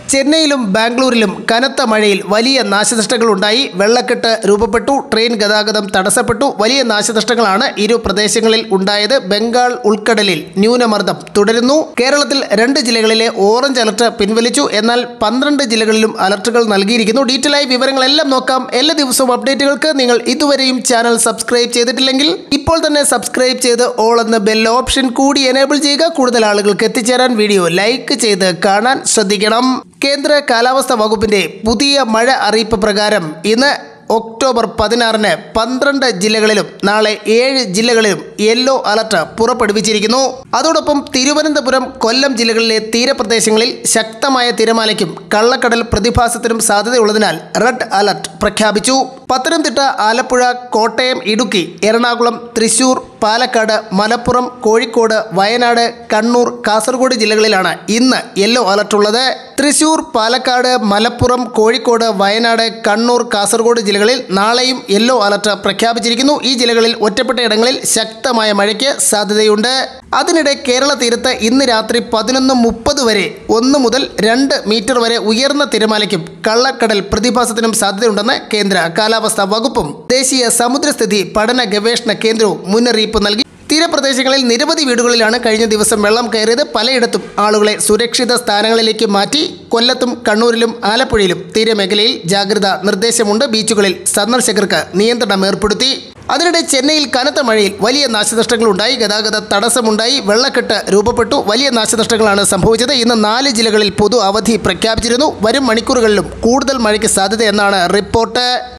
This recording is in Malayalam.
ചെന്നൈയിലും ബാംഗ്ലൂരിലും കനത്ത മഴയിൽ വലിയ നാശനഷ്ടങ്ങൾ ഉണ്ടായി വെള്ളക്കെട്ട് രൂപപ്പെട്ടു ട്രെയിൻ ഗതാഗതം തടസ്സപ്പെട്ടു വലിയ നാശനഷ്ടങ്ങളാണ് ഇരു പ്രദേശങ്ങളിൽ ഉണ്ടായത് ബംഗാൾ ഉൾക്കടലിൽ ന്യൂനമർദ്ദം തുടരുന്നു കേരളത്തിൽ രണ്ട് ജില്ലകളിലെ ഓറഞ്ച് അലർട്ട് പിൻവലിച്ചു എന്നാൽ പന്ത്രണ്ട് ജില്ലകളിലും അലർട്ടുകൾ നൽകിയിരിക്കുന്നു ഡീറ്റെയിൽ ആയി വിവരങ്ങളെല്ലാം നോക്കാം എല്ലാ ദിവസവും അപ്ഡേറ്റുകൾക്ക് നിങ്ങൾ ഇതുവരെയും ചാനൽ സബ്സ്ക്രൈബ് ചെയ്തിട്ടില്ലെങ്കിൽ ഇപ്പോൾ തന്നെ സബ്സ്ക്രൈബ് ചെയ്ത് ഓൾ എന്ന ബെൽ ഓപ്ഷൻ കൂടി എനേബിൾ ചെയ്യുക കൂടുതൽ ആളുകൾക്ക് എത്തിച്ചേരാൻ വീഡിയോ ലൈക്ക് ചെയ്ത് കാണാൻ ശ്രദ്ധിക്കണം കേന്ദ്ര കാലാവസ്ഥാ വകുപ്പിന്റെ പുതിയ മഴ അറിയിപ്പ് പ്രകാരം ഇന്ന് ഒക്ടോബർ പതിനാറിന് പന്ത്രണ്ട് ജില്ലകളിലും നാളെ ഏഴ് ജില്ലകളിലും യെല്ലോ അലർട്ട് പുറപ്പെടുവിച്ചിരിക്കുന്നു അതോടൊപ്പം തിരുവനന്തപുരം കൊല്ലം ജില്ലകളിലെ തീരപ്രദേശങ്ങളിൽ ശക്തമായ തിരമാലയ്ക്കും കള്ളക്കടൽ പ്രതിഭാസത്തിനും സാധ്യതയുള്ളതിനാൽ റെഡ് അലർട്ട് പ്രഖ്യാപിച്ചു പത്തനംതിട്ട ആലപ്പുഴ കോട്ടയം ഇടുക്കി എറണാകുളം തൃശൂർ പാലക്കാട് മലപ്പുറം കോഴിക്കോട് വയനാട് കണ്ണൂർ കാസർഗോഡ് ജില്ലകളിലാണ് ഇന്ന് യെല്ലോ അലർട്ട് ഉള്ളത് തൃശൂർ പാലക്കാട് മലപ്പുറം കോഴിക്കോട് വയനാട് കണ്ണൂർ കാസർഗോഡ് ജില്ലകളിൽ നാളെയും യെല്ലോ അലർട്ട് പ്രഖ്യാപിച്ചിരിക്കുന്നു ഈ ജില്ലകളിൽ ഒറ്റപ്പെട്ട ഇടങ്ങളിൽ ശക്തമായ മഴയ്ക്ക് സാധ്യതയുണ്ട് അതിനിടെ കേരള തീരത്ത് ഇന്ന് രാത്രി പതിനൊന്ന് മുപ്പത് വരെ ഒന്ന് മുതൽ രണ്ട് മീറ്റർ വരെ ഉയർന്ന തിരമാലയ്ക്കും കള്ളക്കടൽ പ്രതിഭാസത്തിനും സാധ്യതയുണ്ടെന്ന് കേന്ദ്ര കാലാവസ്ഥാ വകുപ്പും ദേശീയ സമുദ്രസ്ഥിതി പഠന ഗവേഷണ കേന്ദ്രവും മുന്നറിയിപ്പ് നൽകി തീരപ്രദേശങ്ങളിൽ നിരവധി വീടുകളിലാണ് കഴിഞ്ഞ ദിവസം വെള്ളം കയറിയത് പലയിടത്തും ആളുകളെ സുരക്ഷിത സ്ഥാനങ്ങളിലേക്ക് മാറ്റി കൊല്ലത്തും കണ്ണൂരിലും ആലപ്പുഴയിലും തീരമേഖലയിൽ ജാഗ്രതാ നിർദ്ദേശമുണ്ട് ബീച്ചുകളിൽ സന്ദർശകർക്ക് നിയന്ത്രണം ഏർപ്പെടുത്തി അതിനിടെ ചെന്നൈയിൽ കനത്ത മഴയിൽ വലിയ നാശനഷ്ടങ്ങളുണ്ടായി ഗതാഗത തടസ്സമുണ്ടായി വെള്ളക്കെട്ട് രൂപപ്പെട്ടു വലിയ നാശനഷ്ടങ്ങളാണ് സംഭവിച്ചത് ഇന്ന് നാല് ജില്ലകളിൽ പൊതു അവധി പ്രഖ്യാപിച്ചിരുന്നു വരും മണിക്കൂറുകളിലും കൂടുതൽ മഴയ്ക്ക് സാധ്യതയെന്നാണ് റിപ്പോർട്ട്